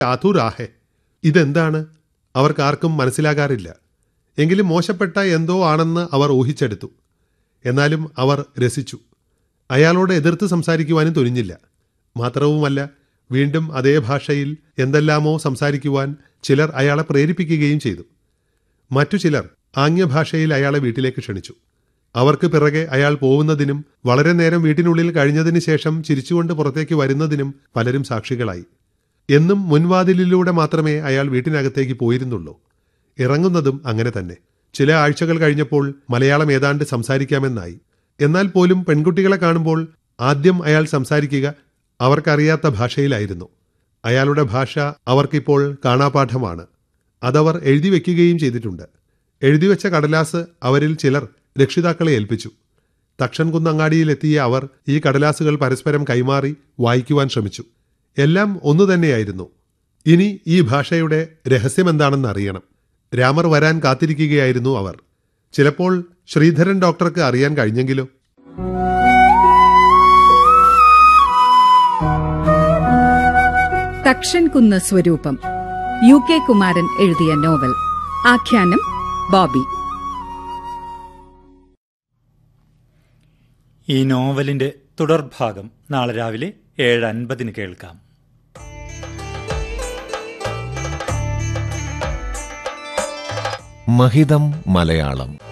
ആതുരാഹെ ഇതെന്താണ് അവർക്കാർക്കും മനസ്സിലാകാറില്ല എങ്കിലും മോശപ്പെട്ട എന്തോ ആണെന്ന് അവർ ഊഹിച്ചെടുത്തു എന്നാലും അവർ രസിച്ചു അയാളോട് എതിർത്ത് സംസാരിക്കുവാനും തുനിഞ്ഞില്ല മാത്രവുമല്ല വീണ്ടും അതേ ഭാഷയിൽ എന്തെല്ലാമോ സംസാരിക്കുവാൻ ചിലർ അയാളെ പ്രേരിപ്പിക്കുകയും ചെയ്തു മറ്റു ചിലർ ആംഗ്യഭാഷയിൽ അയാളെ വീട്ടിലേക്ക് ക്ഷണിച്ചു അവർക്ക് പിറകെ അയാൾ പോകുന്നതിനും വളരെ നേരം വീട്ടിനുള്ളിൽ കഴിഞ്ഞതിന് ശേഷം ചിരിച്ചുകൊണ്ട് പുറത്തേക്ക് വരുന്നതിനും പലരും സാക്ഷികളായി എന്നും മുൻവാതിലിലൂടെ മാത്രമേ അയാൾ വീട്ടിനകത്തേക്ക് പോയിരുന്നുള്ളൂ ഇറങ്ങുന്നതും അങ്ങനെ തന്നെ ചില ആഴ്ചകൾ കഴിഞ്ഞപ്പോൾ മലയാളം ഏതാണ്ട് സംസാരിക്കാമെന്നായി എന്നാൽ പോലും പെൺകുട്ടികളെ കാണുമ്പോൾ ആദ്യം അയാൾ സംസാരിക്കുക അവർക്കറിയാത്ത ഭാഷയിലായിരുന്നു അയാളുടെ ഭാഷ അവർക്കിപ്പോൾ കാണാപാഠമാണ് അതവർ എഴുതി വെക്കുകയും ചെയ്തിട്ടുണ്ട് എഴുതിവെച്ച കടലാസ് അവരിൽ ചിലർ രക്ഷിതാക്കളെ ഏൽപ്പിച്ചു തക്ഷൻകുന്നങ്ങാടിയിലെത്തിയ അവർ ഈ കടലാസുകൾ പരസ്പരം കൈമാറി വായിക്കുവാൻ ശ്രമിച്ചു എല്ലാം ഒന്നു തന്നെയായിരുന്നു ഇനി ഈ ഭാഷയുടെ രഹസ്യമെന്താണെന്ന് അറിയണം രാമർ വരാൻ കാത്തിരിക്കുകയായിരുന്നു അവർ ചിലപ്പോൾ ശ്രീധരൻ ഡോക്ടർക്ക് അറിയാൻ കഴിഞ്ഞെങ്കിലോ തക്ഷൻകുന്ന് സ്വരൂപം യു കെ കുമാരൻ എഴുതിയ നോവൽ ആഖ്യാനം ബോബി ഈ നോവലിന്റെ തുടർഭാഗം നാളെ രാവിലെ ഏഴ് അൻപതിന് കേൾക്കാം മഹിതം മലയാളം